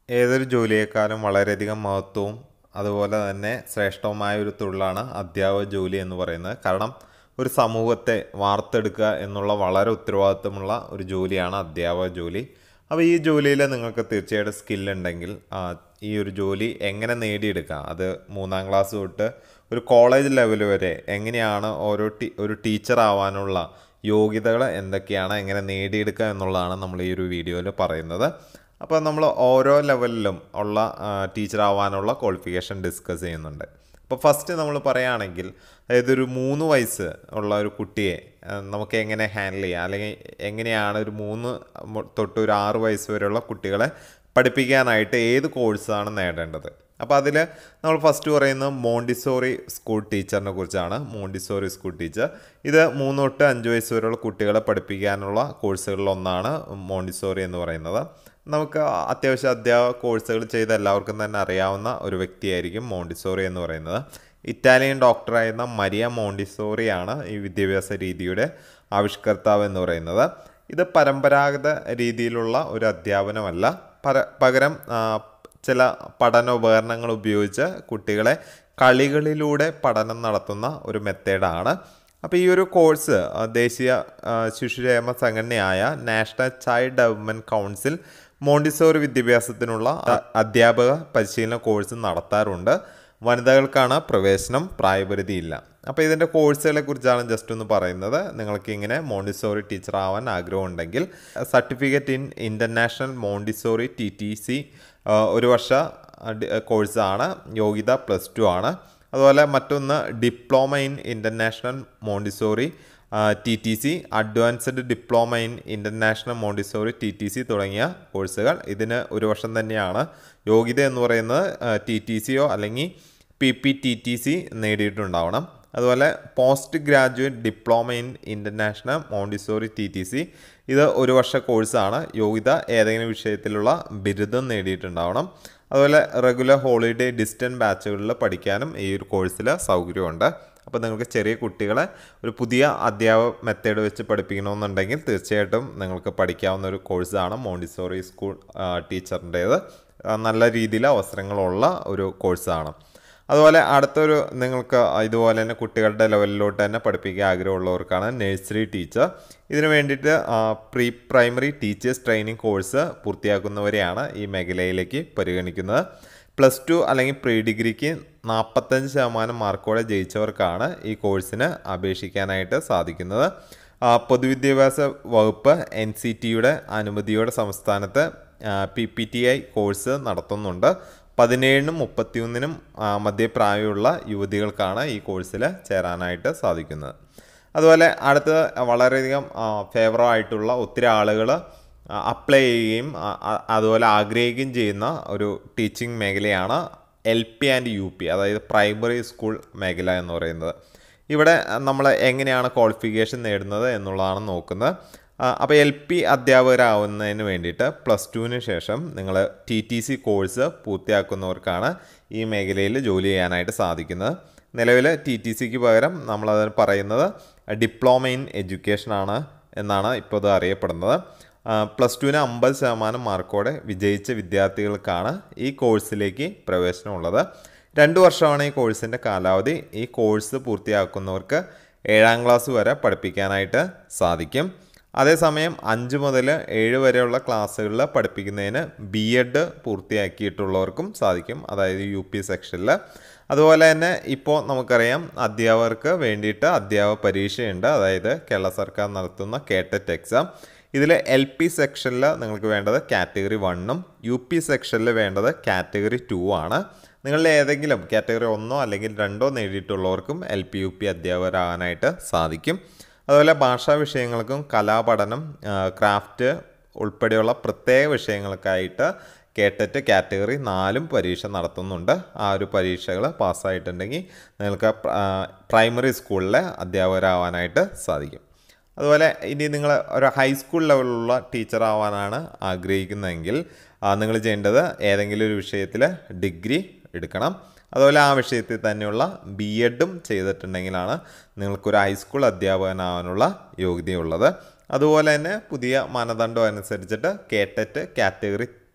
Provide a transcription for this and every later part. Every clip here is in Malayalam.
ഏതൊരു ജോലിയേക്കാളും വളരെയധികം മഹത്വവും അതുപോലെ തന്നെ ശ്രേഷ്ഠവുമായ ഒരു തൊഴിലാണ് അധ്യാപക ജോലി എന്ന് പറയുന്നത് കാരണം ഒരു സമൂഹത്തെ വാർത്തെടുക്കുക എന്നുള്ള വളരെ ഉത്തരവാദിത്വമുള്ള ഒരു ജോലിയാണ് അധ്യാപക ജോലി അപ്പോൾ ഈ ജോലിയിൽ നിങ്ങൾക്ക് തീർച്ചയായിട്ടും സ്കില്ലുണ്ടെങ്കിൽ ഈ ഒരു ജോലി എങ്ങനെ നേടിയെടുക്കാം അത് മൂന്നാം ക്ലാസ് തൊട്ട് ഒരു കോളേജ് ലെവൽ വരെ എങ്ങനെയാണ് ഓരോ ടീ ഒരു ടീച്ചർ ആവാനുള്ള യോഗ്യതകൾ എന്തൊക്കെയാണ് എങ്ങനെ നേടിയെടുക്കുക എന്നുള്ളതാണ് നമ്മൾ ഈ ഒരു വീഡിയോയിൽ പറയുന്നത് അപ്പോൾ നമ്മൾ ഓരോ ലെവലിലും ഉള്ള ടീച്ചർ ആവാനുള്ള ക്വാളിഫിക്കേഷൻ ഡിസ്കസ് ചെയ്യുന്നുണ്ട് അപ്പോൾ ഫസ്റ്റ് നമ്മൾ പറയുകയാണെങ്കിൽ അതായത് ഒരു മൂന്ന് വയസ്സ് ഉള്ള ഒരു കുട്ടിയെ ആ, നമുക്ക് എങ്ങനെ ഹാൻഡിൽ ചെയ്യാം അല്ലെങ്കിൽ എങ്ങനെയാണ് ഒരു മൂന്ന് മു- തൊട്ട് ഒരു ആറ് വയസ്സ് വരെയുള്ള കുട്ടികളെ പഠിപ്പിക്കാനായിട്ട് ഏത് കോഴ്സാണ് നേടേണ്ടത് അപ്പോൾ അതിൽ നമ്മൾ ഫസ്റ്റ് പറയുന്നത് മോണ്ടിസോറി സ്കൂൾ ടീച്ചറിനെ കുറിച്ചാണ് മോണ്ടിസോറി സ്കൂൾ ടീച്ചർ ഇത് മൂന്ന് തൊട്ട് അഞ്ച് വയസ്സ് വരെയുള്ള കുട്ടികളെ പഠിപ്പിക്കാനുള്ള കോഴ്സുകളിൽ ഒന്നാണ് മോണ്ടിസോറി എന്ന് പറയുന്നത് നമുക്ക് അത്യാവശ്യം അധ്യാപക കോഴ്സുകൾ ചെയ്ത എല്ലാവർക്കും തന്നെ അറിയാവുന്ന ഒരു വ്യക്തിയായിരിക്കും മോണ്ടിസോറി എന്ന് പറയുന്നത് ഇറ്റാലിയൻ ഡോക്ടറായിരുന്ന മരിയ മോണ്ടിസോറിയാണ് ഈ വിദ്യാഭ്യാസ രീതിയുടെ ആവിഷ്കർത്താവ് എന്ന് പറയുന്നത് ഇത് പരമ്പരാഗത രീതിയിലുള്ള ഒരു അധ്യാപനമല്ല പര പകരം ആ, ചില പഠനോപകരണങ്ങൾ ഉപയോഗിച്ച് കുട്ടികളെ കളികളിലൂടെ പഠനം നടത്തുന്ന ഒരു മെത്തേഡാണ് അപ്പോൾ ഈ ഒരു കോഴ്സ് ആ, ദേശീയ ആ, ശിശുക്ഷേമ സംഘടനയായ National Child Development Council Montessori വിദ്യാഭ്യാസത്തിനുള്ള അ- അധ്യാപക പരിശീലന കോഴ്സ് നടത്താറുണ്ട് വനിതകൾക്കാണ് പ്രവേശനം പ്രായപരിധിയില്ല അപ്പോൾ ഇതിൻ്റെ കോഴ്സുകളെ കുറിച്ചാണ് ജസ്റ്റ് ഒന്ന് പറയുന്നത് നിങ്ങൾക്ക് ഇങ്ങനെ മോണ്ടിസോറി ടീച്ചർ ആവാൻ ആഗ്രഹമുണ്ടെങ്കിൽ certificate in international Montessori T T C ഒരു വർഷ ഡി- കോഴ്സാണ് യോഗ്യത പ്ലസ് ടു ആണ് അതുപോലെ മറ്റൊന്ന് diploma in international Montessori T T C advanced diploma in international Montessori T T C തുടങ്ങിയ കോഴ്സുകൾ ഇതിന് ഒരു വർഷം തന്നെയാണ് യോഗ്യത എന്ന് പറയുന്നത് ടി ടി സിയോ അല്ലെങ്കിൽ P P T T C നേടിയിട്ടുണ്ടാവണം അതുപോലെ post graduate diploma in international Montessori T T C ഇത് ഒരു വർഷ കോഴ്സാണ് യോഗ്യത ഏതെങ്കിലും വിഷയത്തിലുള്ള ബിരുദം നേടിയിട്ടുണ്ടാവണം അതുപോലെ റെഗുലർ ഹോളിഡേ ഡിസ്റ്റൻറ്റ് ബാച്ചുകളിൽ പഠിക്കാനും ഈ ഒരു കോഴ്സിൽ സൗകര്യമുണ്ട് അപ്പോൾ നിങ്ങൾക്ക് ചെറിയ കുട്ടികളെ ഒരു പുതിയ അധ്യാപക മെത്തേഡ് വെച്ച് പഠിപ്പിക്കണമെന്നുണ്ടെങ്കിൽ തീർച്ചയായിട്ടും നിങ്ങൾക്ക് പഠിക്കാവുന്ന ഒരു കോഴ്സാണ് മോണ്ടിസോറി സ്കൂൾ ടീച്ചറിൻ്റേത് നല്ല രീതിയിൽ അവസരങ്ങളുള്ള ഒരു കോഴ്സാണ് അതുപോലെ അടുത്തൊരു നിങ്ങൾക്ക് ഇതുപോലെ തന്നെ കുട്ടികളുടെ ലെവലിലോട്ട് തന്നെ പഠിപ്പിക്കാൻ ആഗ്രഹമുള്ളവർക്കാണ് നഴ്സറി ടീച്ചർ ഇതിനു വേണ്ടിയിട്ട് pre primary teachers training course പൂർത്തിയാക്കുന്നവരെയാണ് ഈ മേഖലയിലേക്ക് പരിഗണിക്കുന്നത് പ്ലസ് ടു അല്ലെങ്കിൽ പ്രീ ഡിഗ്രിക്ക് നാൽപ്പത്തഞ്ച് ശതമാനം മാർക്കോടെ ജയിച്ചവർക്കാണ് ഈ കോഴ്സിന് അപേക്ഷിക്കാനായിട്ട് സാധിക്കുന്നത് ആ, പൊതുവിദ്യാഭ്യാസ വകുപ്പ് എൻ സി ടിയുടെ അനുമതിയോടെ സംസ്ഥാനത്ത് P P T I course നടത്തുന്നുണ്ട് പതിനേഴിനും മുപ്പത്തിയൊന്നിനും ആ, മധ്യപ്രായമുള്ള യുവതികൾക്കാണ് ഈ കോഴ്സിൽ ചേരാനായിട്ട് സാധിക്കുന്നത് അതുപോലെ അടുത്ത വളരെയധികം ഫേവറായിട്ടുള്ള ഒത്തിരി ആളുകൾ അപ്ലൈ ചെയ്യുകയും ആ, ആ, അതുപോലെ ആഗ്രഹിക്കുകയും ചെയ്യുന്ന ഒരു ടീച്ചിങ് മേഖലയാണ് L P and U P അതായത് പ്രൈമറി സ്കൂൾ മേഖല എന്ന് പറയുന്നത് ഇവിടെ നമ്മൾ എങ്ങനെയാണ് ക്വാളിഫിക്കേഷൻ നേടുന്നത് എന്നുള്ളതാണ് നോക്കുന്നത് അപ്പോൾ എൽ പി അധ്യാപകരാവുന്നതിന് വേണ്ടിയിട്ട് പ്ലസ് ടുവിന് ശേഷം നിങ്ങൾ ടി ടി സി കോഴ്സ് പൂർത്തിയാക്കുന്നവർക്കാണ് ഈ മേഖലയിൽ ജോലി ചെയ്യാനായിട്ട് സാധിക്കുന്നത് നിലവിൽ ടി ടി സിക്ക് പകരം നമ്മളത് പറയുന്നത് ഡിപ്ലോമ ഇൻ എഡ്യൂക്കേഷനാണ് എന്നാണ് ഇപ്പോൾ ഇത് അറിയപ്പെടുന്നത് പ്ലസ് ടുവിന് അമ്പത് ശതമാനം മാർക്കോടെ വിജയിച്ച വിദ്യാർത്ഥികൾക്കാണ് ഈ കോഴ്സിലേക്ക് പ്രവേശനമുള്ളത് രണ്ട് വർഷമാണ് ഈ കോഴ്സിൻ്റെ കാലാവധി ഈ കോഴ്സ് പൂർത്തിയാക്കുന്നവർക്ക് ഏഴാം ക്ലാസ് വരെ പഠിപ്പിക്കാനായിട്ട് സാധിക്കും അതേസമയം അഞ്ച് മുതൽ ഏഴ് വരെയുള്ള ക്ലാസ്സുകളിൽ പഠിപ്പിക്കുന്നതിന് ബി എഡ് പൂർത്തിയാക്കിയിട്ടുള്ളവർക്കും സാധിക്കും അതായത് യു പി സെക്ഷനിൽ അതുപോലെ തന്നെ ഇപ്പോൾ നമുക്കറിയാം അധ്യാപകർക്ക് വേണ്ടിയിട്ട് അധ്യാപക പരീക്ഷയുണ്ട് അതായത് കേരള സർക്കാർ നടത്തുന്ന കേട്ടറ്റ് എക്സാം ഇതിൽ എൽ പി സെക്ഷനിൽ നിങ്ങൾക്ക് വേണ്ടത് കാറ്റഗറി വണ്ണും യു പി സെക്ഷനിൽ വേണ്ടത് കാറ്റഗറി ടു ആണ് നിങ്ങളിൽ ഏതെങ്കിലും കാറ്റഗറി ഒന്നോ അല്ലെങ്കിൽ രണ്ടോ നേടിയിട്ടുള്ളവർക്കും എൽ പി യു പി അധ്യാപകരാകാനായിട്ട് സാധിക്കും അതുപോലെ ഭാഷാ വിഷയങ്ങൾക്കും കലാപഠനം ആ, ക്രാഫ്റ്റ് ഉൾപ്പെടെയുള്ള പ്രത്യേക വിഷയങ്ങൾക്കായിട്ട് കേട്ടറ്റ് കാറ്റഗറി നാലും പരീക്ഷ നടത്തുന്നുണ്ട് ആ ഒരു പരീക്ഷകൾ പാസ്സായിട്ടുണ്ടെങ്കിൽ നിങ്ങൾക്ക് പ്ര- ആ, പ്രൈമറി സ്കൂളിലെ അധ്യാപകരാവാനായിട്ട് സാധിക്കും അതുപോലെ ഇനി നിങ്ങൾ ഒരു ഹൈസ്കൂൾ ലെവലിലുള്ള ടീച്ചർ ആവാനാണ് ആഗ്രഹിക്കുന്നതെങ്കിൽ നിങ്ങൾ ചെയ്യേണ്ടത് ഏതെങ്കിലും ഒരു വിഷയത്തിൽ ഡിഗ്രി എടുക്കണം അതുപോലെ ആ വിഷയത്തിൽ തന്നെയുള്ള ബി എഡും ചെയ്തിട്ടുണ്ടെങ്കിലാണ് നിങ്ങൾക്കൊരു ഹൈസ്കൂൾ അധ്യാപകനാവാനുള്ള യോഗ്യതയുള്ളത് അതുപോലെ തന്നെ പുതിയ മാനദണ്ഡം അനുസരിച്ചിട്ട് കേട്ടറ്റ് കാറ്റഗറി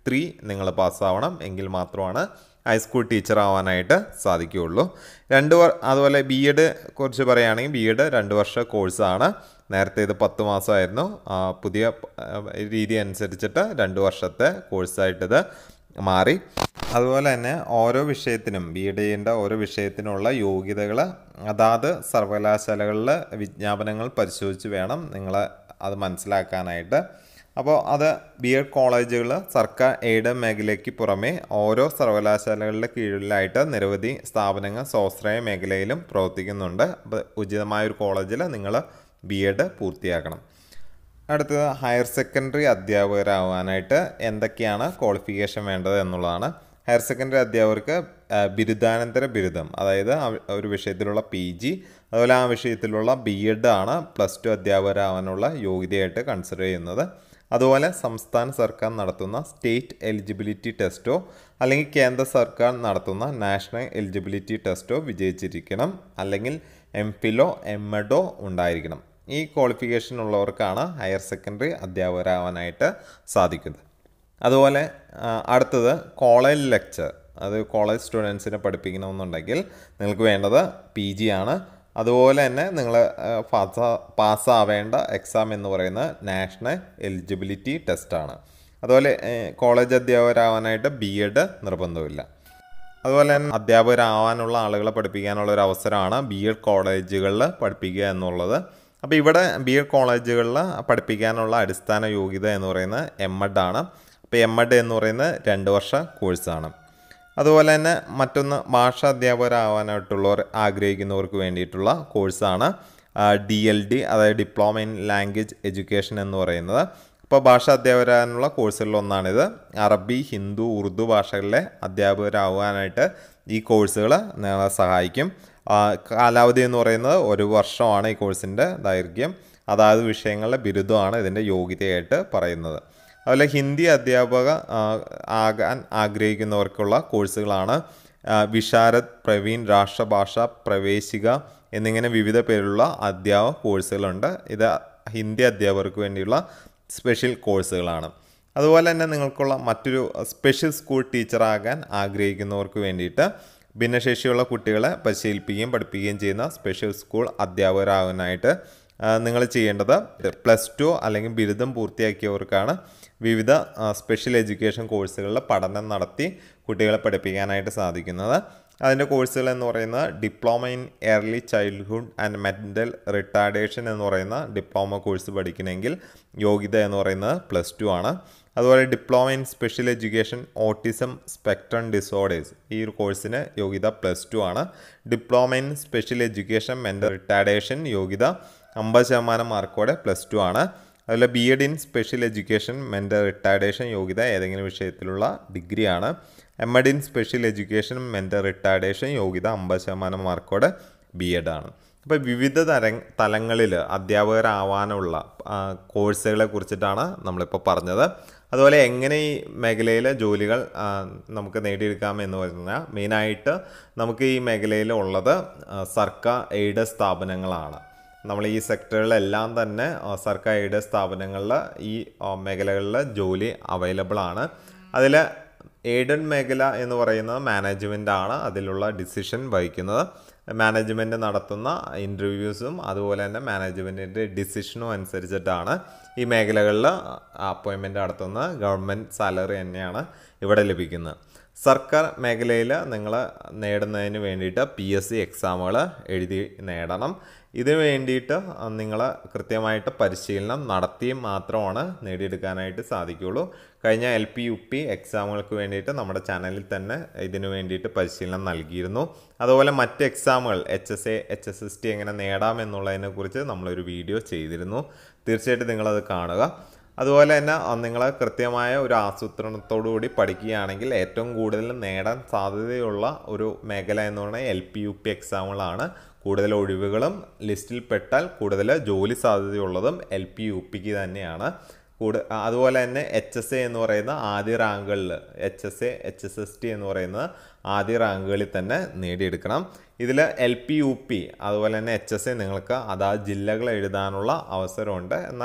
ത്രീ നിങ്ങൾ പാസ്സാവണം എങ്കിൽ മാത്രമാണ് ഹൈസ്കൂൾ ടീച്ചർ ആവാനായിട്ട് സാധിക്കുകയുള്ളൂ രണ്ട് വർ അതുപോലെ ബി എഡ് കുറിച്ച് പറയുകയാണെങ്കിൽ ബി എഡ് രണ്ട് വർഷ കോഴ്സാണ് നേരത്തെ ഇത് പത്ത് മാസമായിരുന്നു ആ, പുതിയ ആ, രീതി അനുസരിച്ചിട്ട് രണ്ട് വർഷത്തെ കോഴ്സായിട്ടിത് മാറി അതുപോലെ തന്നെ ഓരോ വിഷയത്തിനും ബി എഡ് ചെയ്യേണ്ട ഓരോ വിഷയത്തിനുള്ള യോഗ്യതകൾ അതാത് സർവകലാശാലകളിൽ വിജ്ഞാപനങ്ങൾ പരിശോധിച്ച് വേണം നിങ്ങൾ അത് മനസ്സിലാക്കാനായിട്ട് അപ്പോൾ അത് ബി എഡ് കോളേജുകൾ സർക്കാർ എയ്ഡ് മേഖലയ്ക്ക് പുറമെ ഓരോ സർവകലാശാലകളുടെ കീഴിലായിട്ട് നിരവധി സ്ഥാപനങ്ങൾ സ്വാശ്രയ മേഖലയിലും പ്രവർത്തിക്കുന്നുണ്ട് അപ്പോൾ ഉചിതമായ ഒരു കോളേജിൽ നിങ്ങൾ ബി എഡ് പൂർത്തിയാക്കണം അടുത്തത് ഹയർ സെക്കൻഡറി അധ്യാപകരാവാനായിട്ട് എന്തൊക്കെയാണ് ക്വാളിഫിക്കേഷൻ വേണ്ടത് എന്നുള്ളതാണ് ഹയർ സെക്കൻഡറി അധ്യാപകർക്ക് ആ, ബിരുദാനന്തര ബിരുദം അതായത് ആ വി- ഒരു വിഷയത്തിലുള്ള പി ജി അതുപോലെ ആ വിഷയത്തിലുള്ള ബി എഡ് ആണ് പ്ലസ് ടു അധ്യാപകരാവാനുള്ള യോഗ്യതയായിട്ട് കൺസിഡർ ചെയ്യുന്നത് അതുപോലെ സംസ്ഥാന സർക്കാർ നടത്തുന്ന സ്റ്റേറ്റ് എലിജിബിലിറ്റി ടെസ്റ്റോ അല്ലെങ്കിൽ കേന്ദ്ര സർക്കാർ നടത്തുന്ന നാഷണൽ എലിജിബിലിറ്റി ടെസ്റ്റോ വിജയിച്ചിരിക്കണം അല്ലെങ്കിൽ എം ഫിലോ എം എഡോ ഉണ്ടായിരിക്കണം ഈ ക്വാളിഫിക്കേഷൻ ഉള്ളവർക്കാണ് ഹയർ സെക്കൻഡറി അധ്യാപകരാവാനായിട്ട് സാധിക്കുന്നത് അതുപോലെ ആ, അടുത്തത് കോളേജ് ലെക്ചർ അത് കോളേജ് സ്റ്റുഡൻസിനെ പഠിപ്പിക്കണമെന്നുണ്ടെങ്കിൽ നിങ്ങൾക്ക് വേണ്ടത് പി ജി ആണ് അതുപോലെ തന്നെ നിങ്ങൾ പാസ് പാസ്സാവേണ്ട എക്സാം എന്ന് പറയുന്നത് നാഷണൽ എലിജിബിലിറ്റി ടെസ്റ്റാണ് അതുപോലെ ഏഹ്, കോളേജ് അധ്യാപകരാവാനായിട്ട് ബി എഡ് നിർബന്ധമില്ല അതുപോലെ തന്നെ അധ്യാപകരാവാനുള്ള ആളുകളെ പഠിപ്പിക്കാനുള്ള ഒരു അവസരമാണ് ബി എഡ് കോളേജുകളിൽ പഠിപ്പിക്കുക എന്നുള്ളത് അപ്പോൾ ഇവിടെ ബി എഡ് കോളേജുകളിൽ പഠിപ്പിക്കാനുള്ള അടിസ്ഥാന യോഗ്യത എന്ന് പറയുന്നത് എം എഡ് ആണ് അപ്പോൾ എം എഡ് എന്ന് പറയുന്നത് രണ്ട് വർഷ കോഴ്സാണ് അതുപോലെ തന്നെ മറ്റൊന്ന് ഭാഷാ അധ്യാപകരാവാനായിട്ടുള്ളവർ ആഗ്രഹിക്കുന്നവർക്ക് വേണ്ടിയിട്ടുള്ള കോഴ്സാണ് ഡി എൽ ഡി അതായത് ഡിപ്ലോമ ഇൻ ലാംഗ്വേജ് എഡ്യൂക്കേഷൻ എന്ന് പറയുന്നത് അപ്പോൾ ഭാഷ അധ്യാപകരാനുള്ള കോഴ്സുകളിൽ ഒന്നാണിത് അറബി ഹിന്ദു ഉറുദു ഭാഷകളിലെ അധ്യാപകരാകാനായിട്ട് ഈ കോഴ്സുകൾ നിങ്ങളെ സഹായിക്കും ആ, കാലാവധി എന്ന് പറയുന്നത് ഒരു വർഷമാണ് ഈ കോഴ്സിൻ്റെ ദൈർഘ്യം അതായത് വിഷയങ്ങളിലെ ബിരുദമാണ് ഇതിൻ്റെ യോഗ്യതയായിട്ട് പറയുന്നത് അതുപോലെ ഹിന്ദി അധ്യാപക ആ, ആകാൻ ആഗ്രഹിക്കുന്നവർക്കുള്ള കോഴ്സുകളാണ് ആ, വിശാരദ് പ്രവീൺ രാഷ്ട്രഭാഷ പ്രവേശിക എന്നിങ്ങനെ വിവിധ പേരിലുള്ള അധ്യാപക കോഴ്സുകളുണ്ട് ഇത് ഹിന്ദി അധ്യാപകർക്ക് വേണ്ടിയുള്ള സ്പെഷ്യൽ കോഴ്സുകളാണ് അതുപോലെ തന്നെ നിങ്ങൾക്കുള്ള മറ്റൊരു സ്പെഷ്യൽ സ്കൂൾ ടീച്ചറാകാൻ ആഗ്രഹിക്കുന്നവർക്ക് വേണ്ടിയിട്ട് ഭിന്നശേഷിയുള്ള കുട്ടികളെ പരിശീലിപ്പിക്കുകയും പഠിപ്പിക്കുകയും ചെയ്യുന്ന സ്പെഷ്യൽ സ്കൂൾ അധ്യാപകരാകാനായിട്ട് നിങ്ങൾ ചെയ്യേണ്ടത് പ്ലസ് ടു അല്ലെങ്കിൽ ബിരുദം പൂർത്തിയാക്കിയവർക്കാണ് വിവിധ ആ, സ്പെഷ്യൽ എഡ്യൂക്കേഷൻ കോഴ്സുകളിൽ പഠനം നടത്തി കുട്ടികളെ പഠിപ്പിക്കാനായിട്ട് സാധിക്കുന്നത് അതിൻ്റെ കോഴ്സുകൾ എന്ന് പറയുന്നത് diploma in early childhood and mental retardation എന്ന് പറയുന്ന ഡിപ്ലോമ കോഴ്സ് പഠിക്കണമെങ്കിൽ യോഗ്യത എന്ന് പറയുന്നത് പ്ലസ് ടു ആണ് അതുപോലെ diploma in special education autism spectrum disorders ഈ ഒരു കോഴ്സിന് യോഗ്യത പ്ലസ് ടു ആണ് diploma in special education mental retardation യോഗ്യത അമ്പത് ശതമാനം മാർക്കോടെ പ്ലസ് ടു ആണ് അതുപോലെ B Ed in special education mental retardation യോഗ്യത ഏതെങ്കിലും വിഷയത്തിലുള്ള ഡിഗ്രിയാണ് M Ed in special education mental retardation യോഗ്യത അമ്പത് ശതമാനം മാർക്കോടെ ബി എഡ് ആണ് അപ്പോൾ വിവിധ തര തലങ്ങളിൽ അധ്യാപകരാവാനുള്ള ആ, കോഴ്സുകളെ കുറിച്ചിട്ടാണ് നമ്മളിപ്പോൾ പറഞ്ഞത് അതുപോലെ എങ്ങനെ ഈ മേഖലയിലെ ജോലികൾ ആ, നമുക്ക് നേടിയെടുക്കാം എന്ന് പറഞ്ഞാൽ മെയിനായിട്ട് നമുക്ക് ഈ മേഖലയിൽ ഉള്ളത് ആ, സർക്കാർ എയ്ഡ് സ്ഥാപനങ്ങളാണ് നമ്മൾ ഈ സെക്ടറുകളെല്ലാം തന്നെ ആ, സർക്കാർ എയ്ഡ് സ്ഥാപനങ്ങളിൽ ഈ ആ, മേഖലകളിൽ ജോലി അവൈലബിൾ ആണ് അതിൽ എയ്ഡഡ് മേഖല എന്ന് പറയുന്നത് മാനേജ്മെൻ്റ് ആണ് അതിലുള്ള ഡിസിഷൻ വഹിക്കുന്നത് മാനേജ്മെൻറ്റ് നടത്തുന്ന ഇൻ്റർവ്യൂസും അതുപോലെ തന്നെ മാനേജ്മെൻറ്റിൻ്റെ ഡിസിഷനും അനുസരിച്ചിട്ടാണ് ഈ മേഖലകളിൽ അപ്പോയിൻമെൻറ്റ് നടത്തുന്ന ഗവൺമെൻറ് സാലറി തന്നെയാണ് ഇവിടെ ലഭിക്കുന്നത് സർക്കാർ മേഖലയിൽ നിങ്ങൾ നേടുന്നതിന് വേണ്ടിയിട്ട് പി എസ് സി എക്സാമുകൾ എഴുതി നേടണം ഇതിനു വേണ്ടിയിട്ട് നിങ്ങൾ കൃത്യമായിട്ട് പരിശീലനം നടത്തിയും മാത്രമാണ് നേടിയെടുക്കാനായിട്ട് സാധിക്കുകയുള്ളൂ കഴിഞ്ഞ എൽ പി യു പി എക്സാമുകൾക്ക് വേണ്ടിയിട്ട് നമ്മുടെ ചാനലിൽ തന്നെ ഇതിനു വേണ്ടിയിട്ട് പരിശീലനം നൽകിയിരുന്നു അതുപോലെ മറ്റ് എക്സാമുകൾ H S A H S S T എങ്ങനെ നേടാം എന്നുള്ളതിനെക്കുറിച്ച് നമ്മളൊരു വീഡിയോ ചെയ്തിരുന്നു തീർച്ചയായിട്ടും നിങ്ങളത് കാണുക അതുപോലെ തന്നെ നിങ്ങൾ കൃത്യമായ ഒരു ആസൂത്രണത്തോടു കൂടി പഠിക്കുകയാണെങ്കിൽ ഏറ്റവും കൂടുതൽ നേടാൻ സാധ്യതയുള്ള ഒരു മേഖല എന്ന് പറയുന്നത് എൽ പി യു പി എക്സാമുകളാണ് കൂടുതൽ ഒഴിവുകളും ലിസ്റ്റിൽ പെട്ടാൽ കൂടുതൽ ജോലി സാധ്യതയുള്ളതും എൽ പി യു പിക്ക് തന്നെയാണ് കൂട് അതുപോലെ തന്നെ എച്ച് എസ് എ എന്ന് പറയുന്ന ആദ്യ റാങ്കുകളിൽ H S A H S S T എന്ന് പറയുന്ന ആദ്യ റാങ്കുകളിൽ തന്നെ നേടിയെടുക്കണം ഇതിൽ എൽ പി യു പി അതുപോലെ തന്നെ എച്ച് എസ് എ നിങ്ങൾക്ക് അതാത് ജില്ലകൾ എഴുതാനുള്ള അവസരമുണ്ട് എന്നാൽ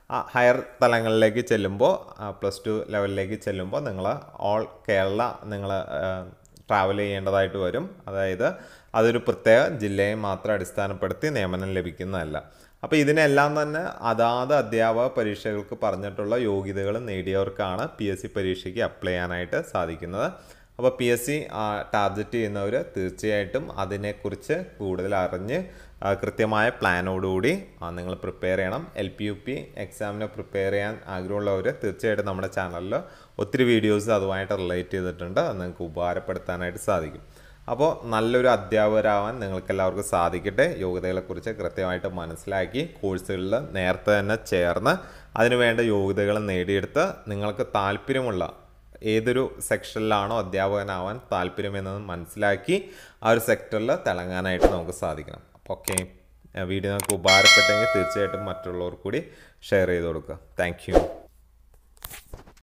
ഹയർ തലങ്ങളിലേക്ക് ചെല്ലുമ്പോൾ പ്ലസ് ടു ലെവലിലേക്ക് ചെല്ലുമ്പോൾ നിങ്ങൾ ഓൾ കേരള നിങ്ങൾ ട്രാവൽ ചെയ്യേണ്ടതായിട്ട് വരും അതായത് അതൊരു പ്രത്യേക ജില്ലയെ മാത്രം അടിസ്ഥാനപ്പെടുത്തി നിയമനം ലഭിക്കുന്നതല്ല അപ്പോൾ ഇതിനെല്ലാം തന്നെ അതാത് അധ്യാപക പരീക്ഷകൾക്ക് പറഞ്ഞിട്ടുള്ള യോഗ്യതകൾ നേടിയവർക്കാണ് പി എസ് സി പരീക്ഷയ്ക്ക് അപ്ലൈ ചെയ്യാനായിട്ട് സാധിക്കുന്നത് അപ്പോൾ പി എസ് സി ടാർഗറ്റ് ചെയ്യുന്നവർ തീർച്ചയായിട്ടും അതിനെക്കുറിച്ച് കൂടുതൽ അറിഞ്ഞ് ആ, കൃത്യമായ പ്ലാനോടുകൂടി നിങ്ങൾ പ്രിപ്പയർ ചെയ്യണം എൽ പി യു പി എക്സാമിന് പ്രിപ്പയർ ചെയ്യാൻ ആഗ്രഹമുള്ളവർ തീർച്ചയായിട്ടും നമ്മുടെ ചാനലിൽ ഒത്തിരി വീഡിയോസ് അതുമായിട്ട് റിലേറ്റ് ചെയ്തിട്ടുണ്ട് അത് നിങ്ങൾക്ക് ഉപകാരപ്പെടുത്താനായിട്ട് സാധിക്കും അപ്പോൾ നല്ലൊരു അധ്യാപകരാവാൻ നിങ്ങൾക്ക് എല്ലാവർക്കും സാധിക്കട്ടെ യോഗ്യതകളെക്കുറിച്ച് കൃത്യമായിട്ട് മനസ്സിലാക്കി കോഴ്സുകളിൽ നേരത്തെ തന്നെ ചേർന്ന് അതിനുവേണ്ട യോഗ്യതകൾ നേടിയെടുത്ത് നിങ്ങൾക്ക് താല്പര്യമുള്ള ഏതൊരു സെക്ഷനിലാണോ അധ്യാപകനാവാൻ താല്പര്യമെന്നത് മനസ്സിലാക്കി ആ ഒരു സെക്ടറിൽ തിളങ്ങാനായിട്ട് നമുക്ക് സാധിക്കണം അപ്പോൾ ഓക്കെ വീഡിയോ നിങ്ങൾക്ക് ഉപകാരപ്പെട്ടെങ്കിൽ തീർച്ചയായിട്ടും മറ്റുള്ളവർ കൂടി ഷെയർ ചെയ്ത് കൊടുക്കുക താങ്ക്